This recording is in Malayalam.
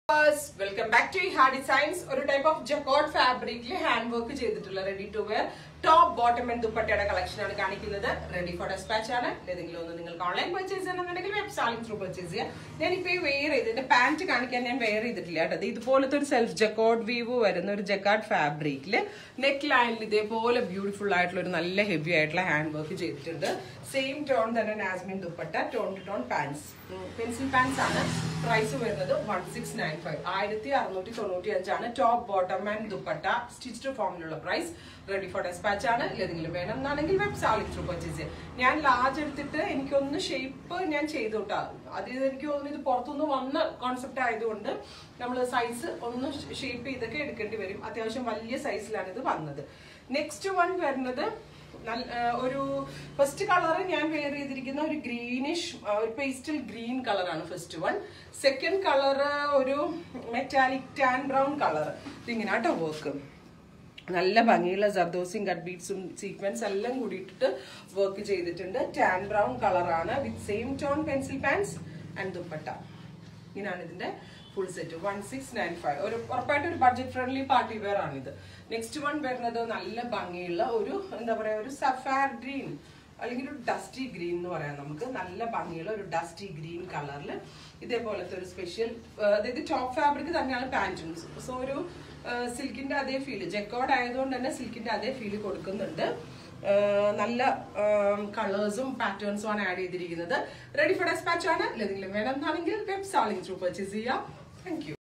വെൽക്കം ബാക്ക് ടു ഹാ ഡിസൈൻസ് ഒരു ടൈപ്പ് ഓഫ് ജക്കോട്ട് ഫാബ്രിക്കിൽ ഹാൻഡ് വർക്ക് ചെയ്തിട്ടുള്ള ready to wear top bottom and ദുപ്പട്ടയുടെ കളക്ഷൻ ആണ് കാണിക്കുന്നത് റെഡി ഫോർ ഡെസ്പാച്ച് ആണ് ഏതെങ്കിലും ഒന്ന് നിങ്ങൾക്ക് ഓൺലൈൻ പർച്ചേസ് ചെയ്യണമെന്നുണ്ടെങ്കിൽ വെബ് സാലിംഗ് ത്രൂ പർച്ചേസ് ചെയ്യാം ഞാനിപ്പോ ഈ വെയർ ചെയ്ത് ഇതിന്റെ പാന്റ് കാണിക്കാൻ ഞാൻ വെയർ ചെയ്തിട്ടില്ല കേട്ടോ ഇത് ഇതുപോലത്തെ ഒരു സെൽഫ് ജക്കോട്ട് വീവ് വരുന്ന ഒരു ജക്കാർഡ് ഫാബ്രിക്കിൽ നെക്ക് ലൈനിൽ ഇതേപോലെ ബ്യൂട്ടിഫുൾ ആയിട്ടുള്ള ഒരു നല്ല ഹെവി ആയിട്ടുള്ള ഹാൻഡ് വർക്ക് ചെയ്തിട്ടുണ്ട് സെയിം ടോൺ തന്നെ nazmin dupatta tone to tone pants pencil pants ആണ് പ്രൈസ് വരുന്നത് വൺ സിക്സ് നയൻ ഫൈവ് ആയിരത്തി അറുന്നൂറ്റി തൊണ്ണൂറ്റി അഞ്ചാണ് top bottom and dupatta stitched ഫോമിലുള്ള പ്രൈസ് റെഡി ഫോർ ഡെസ്പാച്ച് ആണ് ഏതെങ്കിലും വേണം എന്നാണെങ്കിൽ വെബ് സാലിക് ത്രൂ പർച്ചേസ് ചെയ്യാം ഞാൻ ലാർജ് എടുത്തിട്ട് എനിക്കൊന്ന് ഷേപ്പ് ഞാൻ ചെയ്തു കേട്ടോ അത് എനിക്ക് തോന്നുന്നു ഇത് പുറത്തുനിന്ന് വന്ന കോൺസെപ്റ്റ് ആയതുകൊണ്ട് നമ്മൾ സൈസ് ഒന്ന് ഷേപ്പ് ചെയ്തൊക്കെ എടുക്കേണ്ടി വരും അത്യാവശ്യം വലിയ സൈസിലാണ് ഇത് വന്നത് നെക്സ്റ്റ് വൺ വരുന്നത് നല്ല- ആ, ഒരു ഫസ്റ്റ് കളർ ഞാൻ വെയർ ചെയ്തിരിക്കുന്ന ഒരു ഗ്രീനിഷ് ഒരു പേസ്റ്റൽ ഗ്രീൻ കളറാണ് ഫസ്റ്റ് വൺ സെക്കൻഡ് കളർ ഒരു മെറ്റാലിക് ടാൻ ബ്രൗൺ കളർ ഇതിങ്ങനെ കേട്ടോ വർക്ക് നല്ല ഭംഗിയുള്ള ജർദോസിയും കട്ട് ബീഡ്സും സീക്വൻസ് എല്ലാം കൂടിയിട്ടിട്ട് വർക്ക് ചെയ്തിട്ടുണ്ട് ടാൻ ബ്രൗൺ കളറാണ് with same tone pencil pants and dupatta ഇങ്ങനെയാണ് ഇതിന്റെ full set one six nine five ഒരു ഉറപ്പായിട്ട് ഒരു ബഡ്ജറ്റ് ഫ്രണ്ട്ലി പാർട്ടി വെയർ ആണ് ഇത് നെക്സ്റ്റ് വൺ വരുന്നത് നല്ല ഭംഗിയുള്ള ഒരു എന്താ പറയാ ഒരു സഫാർ ഗ്രീൻ അല്ലെങ്കിൽ ഒരു ഡസ്റ്റി ഗ്രീൻ എന്ന് പറയാം നമുക്ക് നല്ല ഭംഗിയുള്ള ഒരു ഡസ്റ്റി ഗ്രീൻ കളറിൽ ഇതേപോലത്തെ ഒരു സ്പെഷ്യൽ അതായത് ടോപ്പ് ഫാബ്രിക് തന്നെയാണ് പാൻറ്റും സോ ഒരു സിൽക്കിന്റെ അതേ ഫീല് ജക്കോഡ് ആയതുകൊണ്ട് തന്നെ സിൽക്കിന്റെ അതേ ഫീല് കൊടുക്കുന്നുണ്ട് ആഹ് നല്ല കളേഴ്സും പാറ്റേൺസും ആണ് ആഡ് ചെയ്തിരിക്കുന്നത് റെഡി ഫോർ ഡെസ്പാച്ച് ആണ് ഏതെങ്കിലും വേണമെന്നാണെങ്കിൽ വെബ് സാളിംഗ് ത്രൂ പർച്ചേസ് ചെയ്യാം താങ്ക് യു